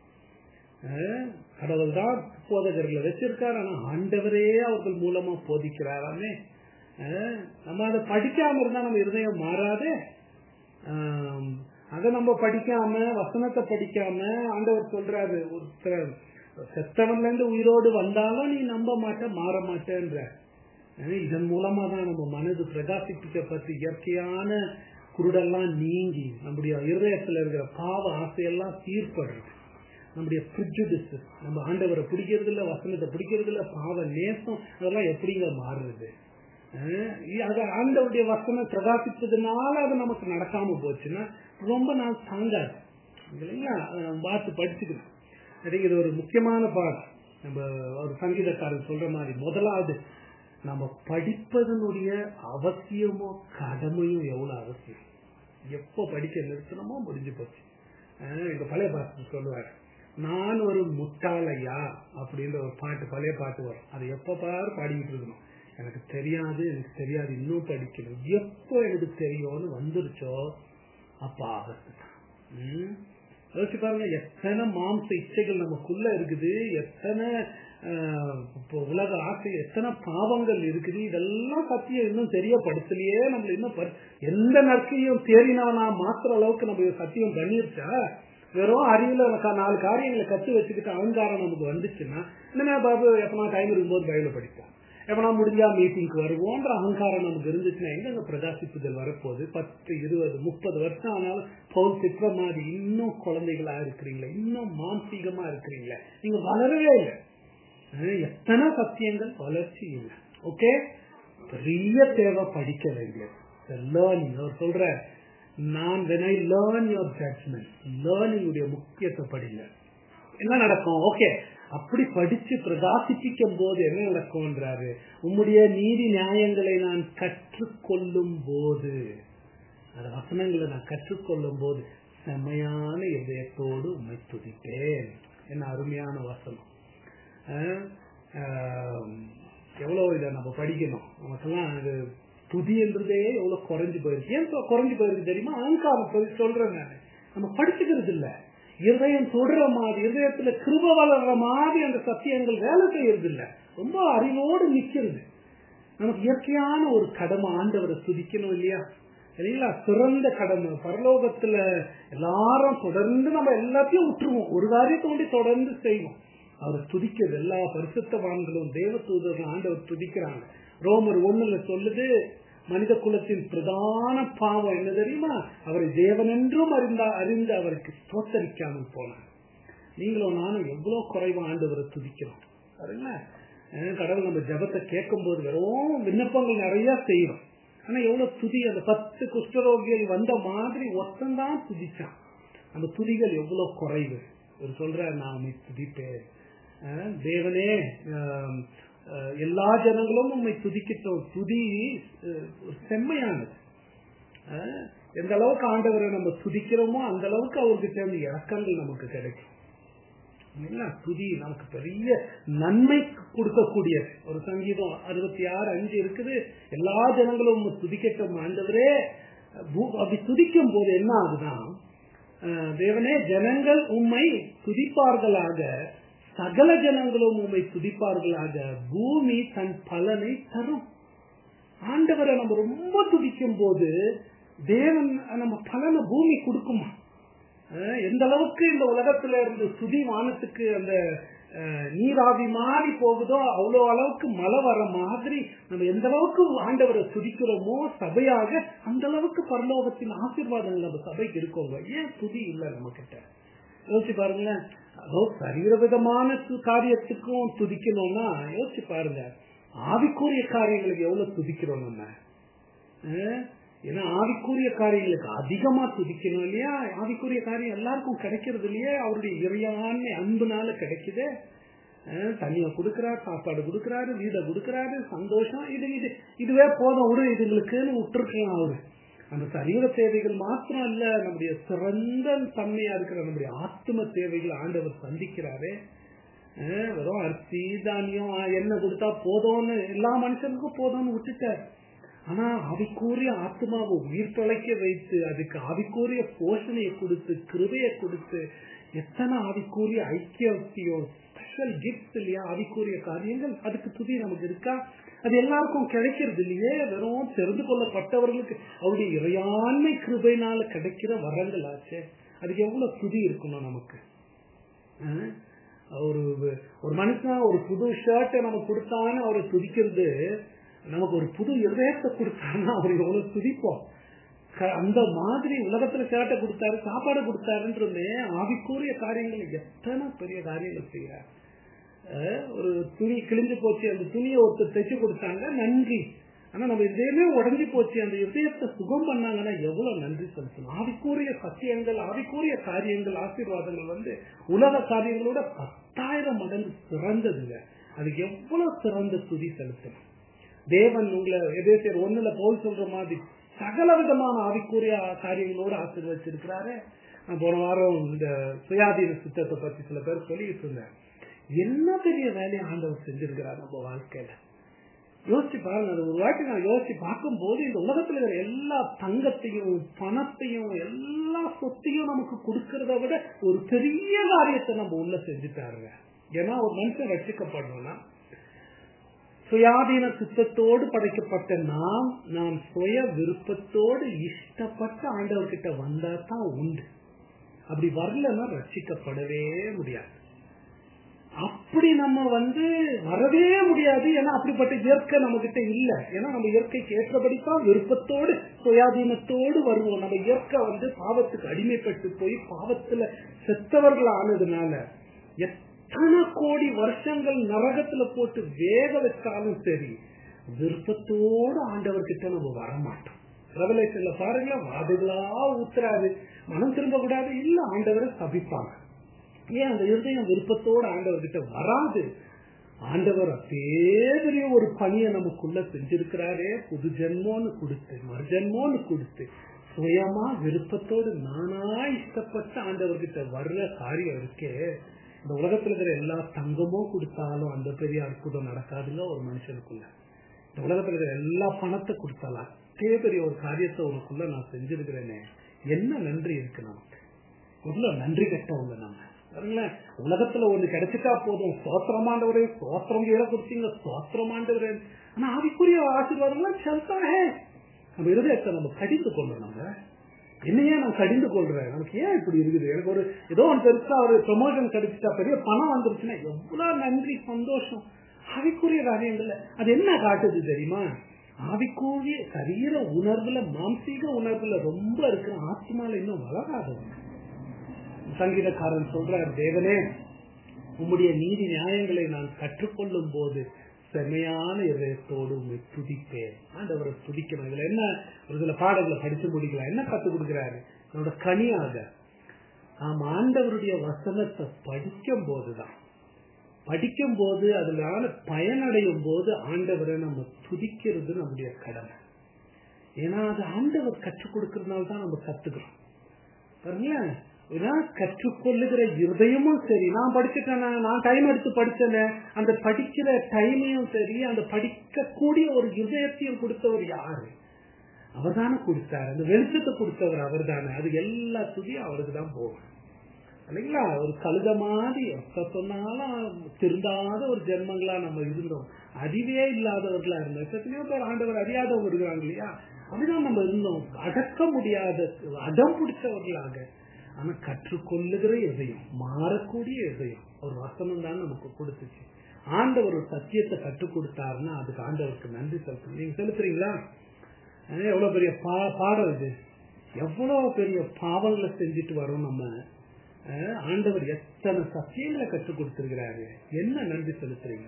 கடவுள் தான் போதகர்களை வச்சிருக்காரு ஆனா ஆண்டவரே அவர்கள் மூலமா போதிக்கிறாராமே நம்ம அதை படிக்காம இருந்தா நம்ம இருதயம் மாறாதே அதை நம்ம படிக்காம வசனத்தை படிக்காம ஆண்டவர் சொல்றாரு ஒருத்தர் செத்தவன்ல இருந்து உயிரோடு வந்தாலும் நீ நம்ப மாட்ட மாற மாட்டேன்ற இதன் மூலமா தான் நம்ம மனது பிரகாசிப்பிக்கப்பட்டு இயற்கையான குருடெல்லாம் நீங்கி நம்முடைய இருதயத்துல இருக்கிற பாவ ஆசையெல்லாம் தீர்ப்படுறது நம்முடைய பிரிஜுடிஸ் நம்ம ஆண்டவரை பிடிக்கிறது இல்ல வசனத்தை பிடிக்கிறது இல்ல பாவ நேசம் அதெல்லாம் எப்படிங்க மாறுறது ஆண்டவருடைய வசனம் பிரகாசித்ததுனால அது நமக்கு நடக்காம போச்சுன்னா ரொம்ப நாள் தாங்காது இல்லைங்களா பார்த்து படிச்சுக்கணும் இது ஒரு முக்கியமான பாடம் நம்ம ஒரு சங்கீதக்காரர் சொல்ற மாதிரி முதலாவது நம்ம படிப்பதனுடைய அவசியமோ கடமையும் எவ்வளவு அவசியம் எப்போ படிக்க நிறுத்தணுமோ முடிஞ்சு போச்சு இந்த பழைய பாட்டு சொல்லுவார் நான் ஒரு முட்டாளையா அப்படின்ற ஒரு பாட்டு பழைய பாட்டு வரும் அதை எப்ப பாரு பாடிக்கிட்டு இருக்கணும் எனக்கு தெரியாது எனக்கு தெரியாது இன்னும் படிக்கணும் எப்போ எனக்கு தெரியும்னு வந்துருச்சோ அப்ப ஆபத்து யோசிச்சு பாருங்க எத்தனை மாம்ச இச்சைகள் நமக்குள்ள இருக்குது எத்தனை இப்போ உலக ஆசை எத்தனை பாவங்கள் இருக்குது இதெல்லாம் சத்தியம் இன்னும் தெரியப்படுத்தலையே நம்ம இன்னும் எந்த நற்கையும் தேறினவனா மாத்திர அளவுக்கு நம்ம சத்தியம் பண்ணிருச்சா வெறும் அறிவுல நாலு காரியங்களை கத்து வச்சுக்கிட்டு அகங்காரம் நமக்கு வந்துச்சுன்னா என்ன பாபு எப்பனா டைம் இருக்கும்போது பயில படிப்போம் எப்பனா முடிஞ்சா மீட்டிங்க்கு வருவோன்ற அகங்காரம் நமக்கு இருந்துச்சுன்னா எங்க பிரகாசிப்புதல் வரப்போகுது பத்து இருபது முப்பது வருஷம் ஆனாலும் பவுல் திட்ட மாதிரி இன்னும் குழந்தைகளா இருக்கிறீங்களா இன்னும் மானசீகமா இருக்கிறீங்களா நீங்க வளரவே இல்லை எத்தனை சத்தியங்கள் வளர்ச்சி இல்லை ஓகே பெரிய தேவை படிக்க வேண்டியது லேர்னிங் அவர் சொல்ற நான் when I learn your judgement learning உடைய முக்கியத்தை படிங்க என்ன நடக்கும் ஓகே அப்படி படிச்சு பிரகாசிப்பிக்கும் போது என்ன நடக்கும்ன்றாரு உம்முடைய நீதி நியாயங்களை நான் கற்றுக்கொள்ளும் போது அந்த வசனங்களை நான் கற்றுக்கொள்ளும் போது செம்மையான இதயத்தோடு உண்மை துதிப்பேன் என்ன அருமையான வசனம் எவ்வளவு இதை நம்ம படிக்கணும் நமக்கெல்லாம் அது துதின்றதே எவ்வளவு குறைஞ்சு போயிருக்கு ஏன் குறைஞ்சு போயிருக்கு தெரியுமா அகங்காரம் சொல்றேன் நான் நம்ம படிச்சுக்கிறது இல்ல இருதயம் தொடர மாதிரி இருதயத்துல கிருப வளர்ற மாதிரி அந்த சத்தியங்கள் வேலை செய்யறது இல்ல ரொம்ப அறிவோடு நிக்கிறது நமக்கு இயற்கையான ஒரு கடமை ஆண்டவரை துதிக்கணும் இல்லையா இல்லைங்களா சிறந்த கடமை பரலோகத்துல எல்லாரும் தொடர்ந்து நம்ம எல்லாத்தையும் விட்டுருவோம் ஒரு காரியத்தை கொண்டு தொடர்ந்து செய்வோம் அவரை துதிக்கிறது எல்லா பரிசுத்தவான்களும் தேவ தூதர்களும் ஆண்டவர் துதிக்கிறாங்க ரோமர் ஒண்ணுல சொல்லுது மனித குலத்தின் பிரதான பாவம் என்ன தெரியுமா அவரை தேவன் என்றும் அறிந்தா அறிந்து அவருக்கு தோத்தரிக்காமல் போனார் நீங்களும் நானும் எவ்வளவு குறைவா ஆண்டவரை துதிக்கிறோம் சரிங்களா கடவுள் நம்ம ஜபத்தை கேட்கும் போது வெறும் விண்ணப்பங்கள் நிறைய செய்யறோம் ஆனா எவ்வளவு துதி அந்த பத்து குஷ்டரோகிகள் வந்த மாதிரி ஒத்தந்தான் துதிச்சான் அந்த துதிகள் எவ்வளவு குறைவு ஒரு சொல்ற நான் துதிப்பேன் தேவனே எல்லா ஜனங்களும் உண்மை துதிக்கட்டும் துதி செம்மையானது எந்த அளவுக்கு ஆண்டவரை நம்ம துதிக்கிறோமோ அந்த அளவுக்கு அவருக்கு சேர்ந்த இறக்கங்கள் நமக்கு கிடைக்கும் துதி நமக்கு பெரிய நன்மை கொடுக்கக்கூடிய ஒரு சங்கீதம் அறுபத்தி ஆறு அஞ்சு இருக்குது எல்லா ஜனங்களும் துதிக்கட்டும் ஆண்டவரே அப்படி துதிக்கும் போது என்ன ஆகுதான் தேவனே ஜனங்கள் உண்மை துதிப்பார்களாக சகல ஜனங்களும் உண்மை துதிப்பார்களாக பூமி தன் பலனை தரும் ஆண்டவரை நம்ம ரொம்ப துதிக்கும் போது தேவன் நம்ம பலனை பூமி கொடுக்குமா அஹ் எந்த அளவுக்கு இந்த உலகத்துல இருந்து சுதி வானத்துக்கு அந்த அஹ், நீராவி மாறி போகுதோ அவ்வளோ அளவுக்கு மழை வர மாதிரி நம்ம எந்த அளவுக்கு ஆண்டவரை துதிக்கிறோமோ சபையாக அந்த அளவுக்கு பரலோகத்தின் ஆசீர்வாதங்கள் நம்ம சபைக்கு இருக்கோங்க ஏன் துதி இல்லை நம்ம கிட்ட யோசிச்சு பாருங்களேன் அதோ சரீர விதமான து- காரியத்துக்கும் துதிக்கணும்னா யோசிச்சு பாருங்க ஆவிக்குரிய காரியங்களுக்கு எவ்வளவு துதிக்கிறோம் நம்ம அஹ் ஏன்னா ஆவிக்குரிய காரியங்களுக்கு அதிகமா துதிக்கணும் இல்லையா ஆவிக்குரிய காரியம் எல்லாருக்கும் கிடைக்கிறது இல்லையே அவருடைய இறையாண்மை அன்புனால கிடைக்குதே அஹ் தண்ணியை கொடுக்கிறார் சாப்பாடு கொடுக்கிறாரு வீடை கொடுக்கிறாரு சந்தோஷம் இது இது இதுவே போதும் விடு இதுங்களுக்குன்னு விட்டுருக்கலாம் அவரு அந்த சரீர தேவைகள் மாத்திரம் இல்ல நம்முடைய சிறந்த தன்மையா இருக்கிற நம்முடைய ஆத்ம தேவைகள் ஆண்டவர் சந்திக்கிறாரே அஹ் வெறும் அரிசி தானியம் எண்ணெய் கொடுத்தா போதும்னு எல்லா மனுஷனுக்கும் போதும்னு விட்டுட்டார் ஆனா ஆவிக்கூறிய ஆத்மாவை உயிர் தொலைக்க வைத்து அதுக்கு ஆவிக்கூறிய போஷணையை கொடுத்து கிருபையை கொடுத்து எத்தனை ஆவிக்கூறிய ஐக்கியத்தையும் ஸ்பெஷல் கிஃப்ட் இல்லையா ஆவிக்கூறிய காரியங்கள் அதுக்கு துதி நமக்கு இருக்கா அது எல்லாருக்கும் கிடைக்கிறது இல்லையே வெறும் தெரிந்து கொள்ளப்பட்டவர்களுக்கு அவருடைய இறையாண்மை கிருபைனால கிடைக்கிற வரங்கள் ஆச்சே அதுக்கு எவ்வளவு துதி இருக்கணும் நமக்கு அஹ் ஒரு ஒரு மனுஷன் ஒரு புது ஷர்ட்டை நம்ம கொடுத்தான்னு அவரை துதிக்கிறது நமக்கு ஒரு புது இதயத்தை கொடுத்தாருன்னா அவர் எவ்வளவு துதிப்போம் க- அந்த மாதிரி உலகத்துல ஷர்ட்டை கொடுத்தாரு சாப்பாடு கொடுத்தாருன்றமே ஆவிக்கூறிய காரியங்கள் எத்தனை பெரிய காரியங்கள் செய்யறாரு அஹ் ஒரு துணி கிழிஞ்சு போச்சு அந்த துணியை ஒருத்தர் தைச்சு கொடுத்தாங்க நன்றி ஆனா நம்ம இதயமே உடஞ்சி போச்சு அந்த இதயத்தை சுகம் பண்ணாங்கன்னா எவ்வளவு நன்றி செலுத்தணும் ஆவிக்கூறிய சத்தியங்கள் ஆவிக்கூறிய காரியங்கள் ஆசீர்வாதங்கள் வந்து உலக காரியங்களோட பத்தாயிரம் மடங்கு சிறந்ததுங்க அதுக்கு எவ்வளவு சிறந்த துதி செலுத்தணும் தேவன் உங்களை எதேசியர் ஒண்ணுல போல் சொல்ற மாதிரி சகல விதமான ஆவிக்குரிய காரியங்களோடு ஆசீர்வச்சிருக்கிறாரு நான் போன வாரம் இந்த சுயாதீன சித்தத்தை பத்தி சில பேர் சொல்லிட்டு இருந்தேன் என்ன பெரிய வேலையை ஆண்டவர் செஞ்சிருக்கிறார் நம்ம வாழ்க்கையில யோசிச்சு பாருங்க அது ஒரு வாட்டி நான் யோசிச்சு பார்க்கும் போது இந்த உலகத்துல இருக்கிற எல்லா தங்கத்தையும் பணத்தையும் எல்லா சொத்தையும் நமக்கு கொடுக்கறத விட ஒரு பெரிய காரியத்தை நம்ம உள்ள செஞ்சுட்டாருங்க ஏன்னா ஒரு மனுஷன் ரட்சிக்கப்படணும்னா சுயாதீன சித்தத்தோடு படைக்கப்பட்ட நாம் நாம் சுய விருப்பத்தோடு இஷ்டப்பட்ட ஆண்டவர்கிட்ட வந்தா தான் உண்டு அப்படி வரலன்னா ரட்சிக்கப்படவே முடியாது அப்படி நம்ம வந்து வரவே முடியாது ஏன்னா அப்படிப்பட்ட இயற்கை நம்ம கிட்ட இல்ல ஏன்னா நம்ம இயற்கைக்கு ஏற்றபடித்தான் விருப்பத்தோடு சுயாதீனத்தோடு வருவோம் நம்ம இயற்கை வந்து பாவத்துக்கு அடிமைப்பட்டு போய் பாவத்துல செத்தவர்கள் ஆனதுனால எத்தனை கோடி வருஷங்கள் நரகத்துல போட்டு வேக வச்சாலும் சரி விருப்பத்தோடு ஆண்டவர்கிட்ட நம்ம வரமாட்டோம் ரெவலேஷன்ல பாருங்க வாதுகளா ஊத்துறாரு மனம் திரும்ப கூடாது இல்ல ஆண்டவரை சபிப்பாங்க ஏன் அந்த இருதயம் விருப்பத்தோடு ஆண்டவர்கிட்ட வராது ஆண்டவர் அதே பெரிய ஒரு பணியை நமக்குள்ள செஞ்சிருக்கிறாரே புது ஜென்மோன்னு கொடுத்து மறுஜென்மோன்னு கொடுத்து சுயமா விருப்பத்தோடு நானா இஷ்டப்பட்ட ஆண்டவர்கிட்ட வர்ற காரியம் இருக்கே இந்த உலகத்துல இருக்கிற எல்லா தங்கமும் கொடுத்தாலும் அந்த பெரிய அற்புதம் நடக்காதுங்க ஒரு மனுஷனுக்குள்ள இந்த உலகத்துல இருக்கிற எல்லா பணத்தை கொடுத்தாலும் அதே பெரிய ஒரு காரியத்தை உனக்குள்ள நான் செஞ்சிருக்கிறேனே என்ன நன்றி இருக்கு நமக்கு எவ்வளவு நன்றி கட்டவங்க நம்ம பாருங்களேன் உலகத்துல ஒண்ணு கிடைச்சிட்டா போதும் சோத்திரமாண்டவரே சோத்திரம் கீழே கொடுத்தீங்க சோத்திரமாண்டவரே ஆனா ஆவிக்குரிய ஆசீர்வாதம்லாம் செலுத்தானே நம்ம இருதயத்தை நம்ம கடிந்து கொள்றோம் நம்ம என்னையே நான் கடிந்து கொள்றேன் நமக்கு ஏன் இப்படி இருக்குது எனக்கு ஒரு ஏதோ ஒன்று பெருசா ஒரு ப்ரமோஷன் கிடைச்சிட்டா பெரிய பணம் வந்துருச்சுன்னா எவ்வளவு நன்றி சந்தோஷம் ஆவிக்குரிய காரியங்கள்ல அது என்ன காட்டுது தெரியுமா ஆவிக்குரிய சரீர உணர்வுல மாம்சீக உணர்வுல ரொம்ப இருக்கிற ஆத்மால இன்னும் வளராதவங்க சங்கீதக்காரன் சொல்றார் தேவனே உம்முடைய நீதி நியாயங்களை நான் கற்றுக்கொள்ளும் போது செம்மையான இதயத்தோடு உண்மை துதிப்பேன் ஆண்டவரை துதிக்கணும் இதுல என்ன ஒரு சில பாடங்களை படிச்சு முடிக்கலாம் என்ன கத்து கொடுக்கிறாரு என்னோட கனியாக நாம் ஆண்டவருடைய வசனத்தை படிக்கும் போதுதான் படிக்கும் போது அதனால பயனடையும் போது ஆண்டவரை நம்ம துதிக்கிறது நம்முடைய கடமை ஏன்னா அது ஆண்டவர் கற்றுக் கொடுக்கறதுனால தான் நம்ம கத்துக்கிறோம் பாருங்களேன் கற்றுக்கொள்ளுகிற இருதயமும் சரி நான் படிச்சுட்டேன் நான் டைம் எடுத்து படிச்சேனே அந்த படிக்கிற டைமையும் சரி அந்த படிக்கக்கூடிய ஒரு இருதயத்தையும் கொடுத்தவர் யாரு அவர் தானே கொடுத்தாரு அந்த வெளிச்சத்தை கொடுத்தவர் அவர் தானே அது எல்லா துதியும் அவருக்கு தான் போகும் இல்லைங்களா ஒரு கழுத மாதிரி எப்ப சொன்னாலும் திருந்தாத ஒரு ஜென்மங்களா நம்ம இருந்தோம் அறிவே இல்லாதவர்களா இருந்தோம் எத்தனையோ பேர் ஆண்டவர் அறியாதவங்க இருக்கிறாங்க இல்லையா அப்படிதான் நம்ம இருந்தோம் அடக்க முடியாத அடம் பிடிச்சவர்களாக ஆனா கற்றுக்கொள்ளுகிற இதயம் மாறக்கூடிய இதயம் ஒரு வசனம் தான் நமக்கு கொடுத்துச்சு ஆண்டவர் ஒரு சத்தியத்தை கற்றுக் கொடுத்தாருன்னா அதுக்கு ஆண்டவருக்கு நன்றி செலுத்தணும் நீங்க செலுத்துறீங்களா அஹ் எவ்வளவு பெரிய பா பாடம் இது எவ்வளவு பெரிய பாவங்களை செஞ்சுட்டு வரோம் நம்ம அஹ் ஆண்டவர் எத்தனை சத்தியங்களை கற்றுக் கொடுத்திருக்கிறாரு என்ன நன்றி செலுத்துறீங்க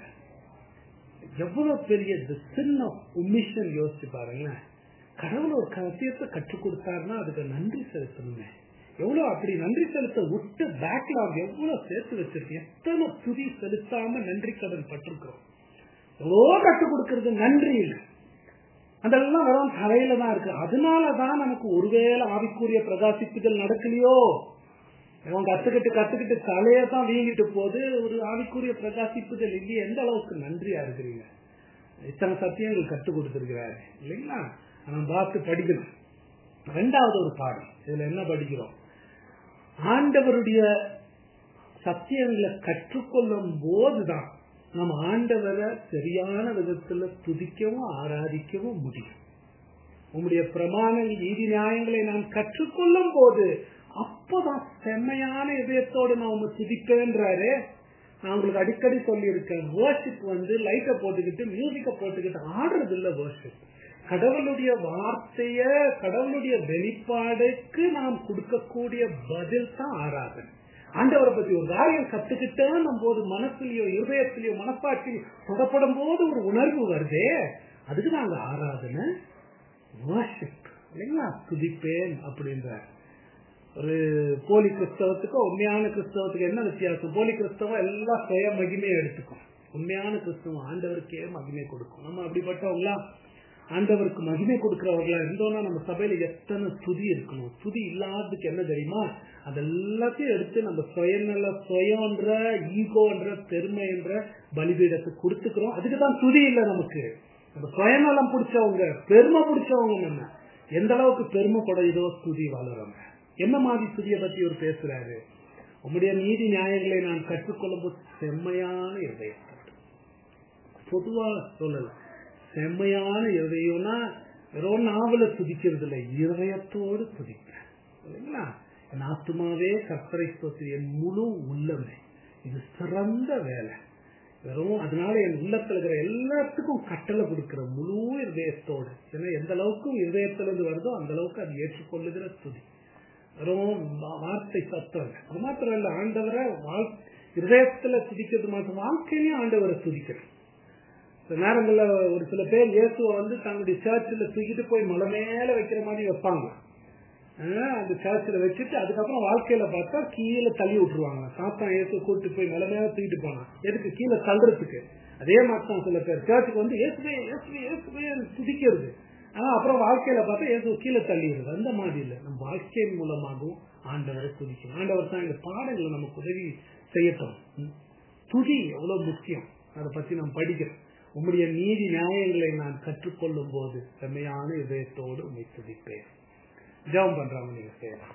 எவ்வளவு பெரிய சின்ன உமிஷன் யோசிச்சு பாருங்களேன் கடவுள் ஒரு சத்தியத்தை கற்றுக் கொடுத்தாருன்னா அதுக்கு நன்றி செலுத்தணுமே எவ்வளவு அப்படி நன்றி செலுத்த விட்டு பேக்லாக் எவ்வளவு சேர்த்து வச்சிருக்கு எத்தனை துதி செலுத்தாம நன்றி கடன் பட்டிருக்கிறோம் எவ்வளோ கற்றுக் கொடுக்கறது நன்றி இல்லை அதெல்லாம் வெறும் தலையில தான் இருக்கு அதனாலதான் நமக்கு ஒருவேளை ஆவிக்குரிய பிரகாசிப்புகள் நடக்கலையோ இவன் கத்துக்கிட்டு கத்துக்கிட்டு தலையை தான் வீங்கிட்டு போது ஒரு ஆவிக்குரிய பிரகாசிப்புகள் இல்லையே எந்த அளவுக்கு நன்றியா இருக்கிறீங்க இத்தனை சத்தியங்கள் கற்றுக் கொடுத்திருக்கிறாரு இல்லைங்களா நம்ம பார்த்து படிக்கணும் ரெண்டாவது ஒரு பாடம் இதுல என்ன படிக்கிறோம் ஆண்டவருடைய சத்தியங்களை கற்றுக்கொள்ளும் போதுதான் நம்ம ஆண்டவரை சரியான விதத்துல துதிக்கவும் ஆராதிக்கவும் முடியும் உங்களுடைய பிரமாணங்கள் நீதி நியாயங்களை நான் கற்றுக்கொள்ளும் போது அப்பதான் செம்மையான இதயத்தோடு நான் உங்க துதிப்பேன்றாரு நான் உங்களுக்கு அடிக்கடி சொல்லியிருக்கேன் வேர்ஷிப் வந்து லைட்டை போட்டுக்கிட்டு மியூசிக்கை போட்டுக்கிட்டு ஆடுறது இல்ல வேர்ஷிப் கடவுளுடைய வார்த்தைய கடவுளுடைய வெளிப்பாடுக்கு நாம் கொடுக்கக்கூடிய பதில் தான் ஆராதனை ஆண்டவரை பத்தி ஒரு காரியம் கத்துக்கிட்டே நம்ம போது மனசுலயோ இருதயத்திலயோ மனப்பாட்டிலையோ தொடப்படும் போது ஒரு உணர்வு வருதே அதுக்கு நாங்க ஆராதனை வர்ஷிப் இல்லைங்களா துதிப்பேன் அப்படின்ற ஒரு போலி கிறிஸ்தவத்துக்கு உண்மையான கிறிஸ்தவத்துக்கு என்ன வித்தியாசம் போலி கிறிஸ்தவம் எல்லாம் சுய மகிமையை எடுத்துக்கும் உண்மையான கிறிஸ்தவம் ஆண்டவருக்கே மகிமை கொடுக்கும் நம்ம அப்படிப்பட்டவங்களா ஆண்டவருக்கு மகிமை கொடுக்கிறவர்களா இருந்தோம்னா நம்ம சபையில எத்தனை துதி இருக்கணும் துதி இல்லாததுக்கு என்ன தெரியுமா அது எல்லாத்தையும் எடுத்து நம்ம சுயநல சுயன்ற ஈகோன்ற பெருமைன்ற பலிபீடத்துக்கு கொடுத்துக்கிறோம் அதுக்கு தான் துதி இல்லை நமக்கு நம்ம சுயநலம் பிடிச்சவங்க பெருமை பிடிச்சவங்க நம்ம எந்த அளவுக்கு பெருமைப்படையுதோ துதி வளரங்க என்ன மாதிரி துதியை பத்தி ஒரு பேசுறாரு உங்களுடைய நீதி நியாயங்களை நான் கற்றுக்கொள்ளும் போது செம்மையான இதயத்தோடு பொதுவா சொல்லல செம்மையான இதயம்னா வெறும் நாவல துதிக்கிறது இல்லை இருதயத்தோடு துதிக்கிறேன் இல்லைங்களா என் ஆத்மாவே கர்த்தரை ஸ்தோத்திரி என் முழு உள்ளமே இது சிறந்த வேலை வெறும் அதனால என் உள்ளத்துல இருக்கிற எல்லாத்துக்கும் கட்டளை கொடுக்கிற முழு இதயத்தோடு ஏன்னா எந்த அளவுக்கு இதயத்திலிருந்து வருதோ அந்த அளவுக்கு அது ஏற்றுக்கொள்ளுகிற துதி வெறும் வார்த்தை சத்தம் அது மாத்திரம் இல்ல ஆண்டவரை இதயத்துல துதிக்கிறது மாத்திரம் வாழ்க்கையிலையும் ஆண்டவரை துதிக்கிறேன் சில நேரங்கள்ல ஒரு சில பேர் இயேசுவை வந்து தங்களுடைய சர்ச்சில் தூக்கிட்டு போய் மலை மேல வைக்கிற மாதிரி வைப்பாங்க அந்த சர்ச்சில் வச்சுட்டு அதுக்கப்புறம் வாழ்க்கையில பார்த்தா கீழே தள்ளி விட்டுருவாங்க சாத்தான் இயேசு கூட்டு போய் மலை மேல தூக்கிட்டு போனான் எதுக்கு கீழே தள்ளுறதுக்கு அதே மாதிரி தான் சில பேர் சர்ச்சுக்கு வந்து இயேசுவே இயேசுவே இயேசுவே துதிக்கிறது ஆனா அப்புறம் வாழ்க்கையில பார்த்தா இயேசு கீழே தள்ளிடுது அந்த மாதிரி இல்லை நம்ம வாழ்க்கையின் மூலமாகவும் ஆண்டவரை துதிக்கணும் ஆண்டவர் தான் இந்த பாடங்களை நமக்கு உதவி செய்யட்டும் துதி எவ்வளவு முக்கியம் அதை பத்தி நாம் படிக்கிறோம் உம்முடைய நீதி நியாயங்களை நான் கற்றுக்கொள்ளும் போது செம்மையான இதயத்தோடு உண்மை துதிப்பேன் ஜெபம் பண்றாங்க நீங்க செய்யலாம்